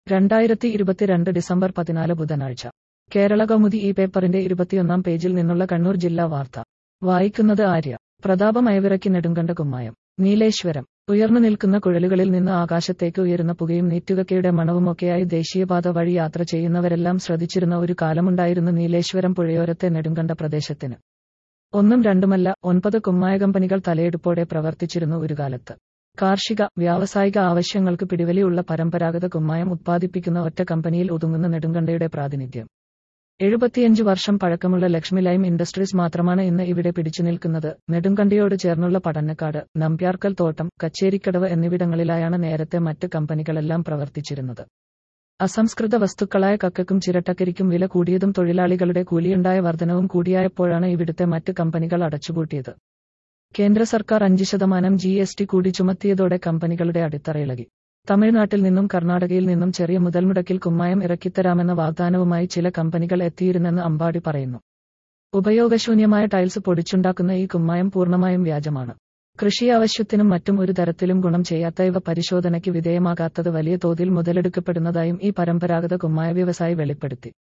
രണ്ടായിരത്തി ഇരുപത്തിരണ്ട് ഡിസംബർ പതിനാല് ബുധനാഴ്ച കേരള കൗമുദി ഈ പേപ്പറിന്റെ ഇരുപത്തിയൊന്നാം പേജിൽ നിന്നുള്ള കണ്ണൂർ ജില്ലാ വാർത്ത വായിക്കുന്നത് ആര്യ പ്രതാപമയവിറക്കി നെടുങ്കണ്ട കുമ്മായം നീലേശ്വരം ഉയർന്നു നിൽക്കുന്ന കുഴലുകളിൽ നിന്ന് ആകാശത്തേക്ക് ഉയരുന്ന പുകയും നീറ്റുകക്കയുടെ മണവുമൊക്കെയായി ദേശീയപാത വഴി യാത്ര ചെയ്യുന്നവരെല്ലാം ശ്രദ്ധിച്ചിരുന്ന ഒരു കാലമുണ്ടായിരുന്നു നീലേശ്വരം പുഴയോരത്തെ നെടുങ്കണ്ട പ്രദേശത്തിന് ഒന്നും രണ്ടുമല്ല ഒൻപത് കുമ്മായ കമ്പനികൾ തലയെടുപ്പോടെ പ്രവർത്തിച്ചിരുന്നു ഒരു കാലത്ത് കാർഷിക വ്യാവസായിക ആവശ്യങ്ങൾക്ക് പിടിവലിയുള്ള പരമ്പരാഗത കുമ്മായം ഉത്പാദിപ്പിക്കുന്ന ഒറ്റ കമ്പനിയിൽ ഒതുങ്ങുന്ന നെടുങ്കണ്ടയുടെ പ്രാതിനിധ്യം എഴുപത്തിയഞ്ച് വർഷം പഴക്കമുള്ള ലക്ഷ്മി ലൈം ഇൻഡസ്ട്രീസ് മാത്രമാണ് ഇന്ന് ഇവിടെ പിടിച്ചു നിൽക്കുന്നത് നെടുങ്കണ്ടയോട് ചേർന്നുള്ള പടന്നക്കാട് നമ്പ്യാർക്കൽ തോട്ടം കച്ചേരിക്കടവ് എന്നിവിടങ്ങളിലായാണ് നേരത്തെ മറ്റ് കമ്പനികളെല്ലാം പ്രവർത്തിച്ചിരുന്നത് അസംസ്കൃത വസ്തുക്കളായ കക്കയ്ക്കും ചിരട്ടക്കരിക്കും വില കൂടിയതും തൊഴിലാളികളുടെ കൂലിയുണ്ടായ വർധനവും കൂടിയായപ്പോഴാണ് ഇവിടുത്തെ മറ്റ് കമ്പനികൾ അടച്ചുപൂട്ടിയത് കേന്ദ്ര സർക്കാർ അഞ്ച് ശതമാനം ജി എസ് ടി കൂടി ചുമത്തിയതോടെ കമ്പനികളുടെ അടിത്തറയിളകി തമിഴ്നാട്ടിൽ നിന്നും കർണാടകയിൽ നിന്നും ചെറിയ മുതൽമുടക്കിൽ കുമ്മായം ഇറക്കിത്തരാമെന്ന വാഗ്ദാനവുമായി ചില കമ്പനികൾ എത്തിയിരുന്നെന്ന് അമ്പാടി പറയുന്നു ഉപയോഗശൂന്യമായ ടൈൽസ് പൊടിച്ചുണ്ടാക്കുന്ന ഈ കുമ്മായം പൂർണ്ണമായും വ്യാജമാണ് കൃഷി ആവശ്യത്തിനും മറ്റും ഒരു തരത്തിലും ഗുണം ചെയ്യാത്ത ഇവ പരിശോധനയ്ക്ക് വിധേയമാകാത്തത് വലിയ തോതിൽ മുതലെടുക്കപ്പെടുന്നതായും ഈ പരമ്പരാഗത കുമ്മായ വ്യവസായി വെളിപ്പെടുത്തി